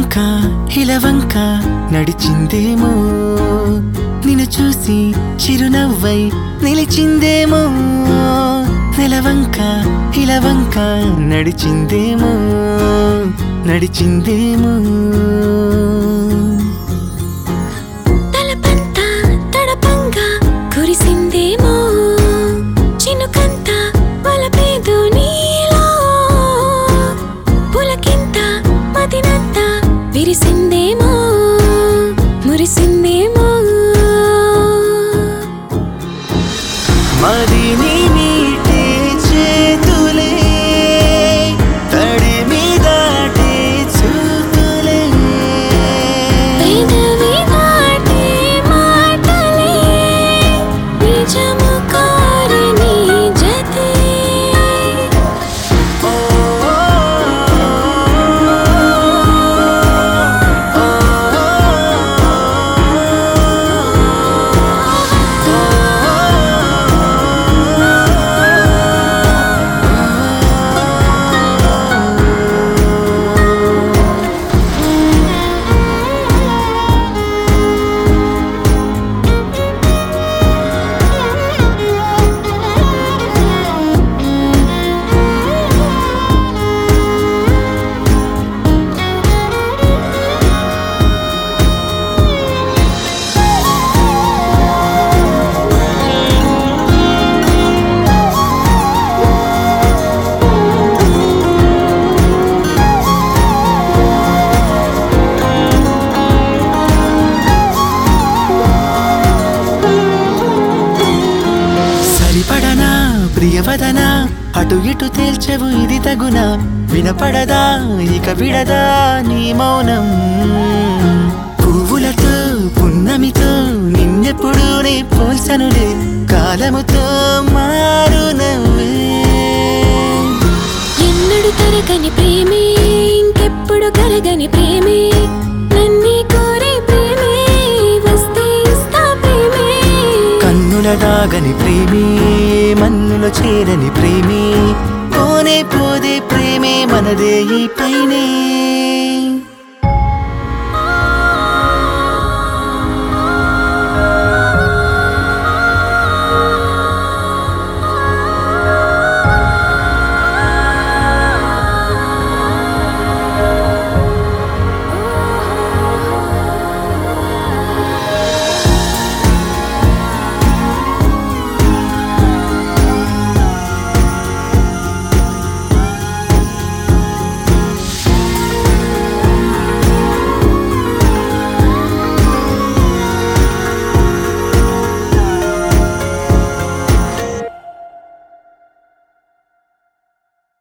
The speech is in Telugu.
నెలవంక హిలవంక నడిచిందేమో నిన్ను చూసి చిరునవ్వై నిలిచిందేమో నెలవంక హిలవంక నడిచిందేమో నడిచిందేమో తలపంతా తడపంగా కురిసిందేమో చినుకంత వలపేదో నీలో పులకింత మదినంత విరిసిందేమో మురిసిందేమో మదిని మీటే చేతులే తడిమి దాటే చూపులే పెదవి దాటే మాటలే నిజము కోరని జతే ఓ, ఓ, సరిపడనా ప్రియవదనా అటు ఇటు తేల్చెవు ఇది తగునా వినపడదా ఇక విడదా నీ మౌనం పువ్వులతో పున్నమితో నిన్నెప్పుడు నే పోల్సనులే కాలముతో మారు నవ్వే ఎన్నడు తరగని ప్రేమే ఇంకెప్పుడు కరగని ప్రేమే నన్నే కోరే ప్రేమే వస్తే ఇస్తా ప్రేమే కన్నుల దాగని ప్రేమే మన్నుల చేరని ప్రేమే పోనే పోదే ప్రేమే మనదే ఈ పైనే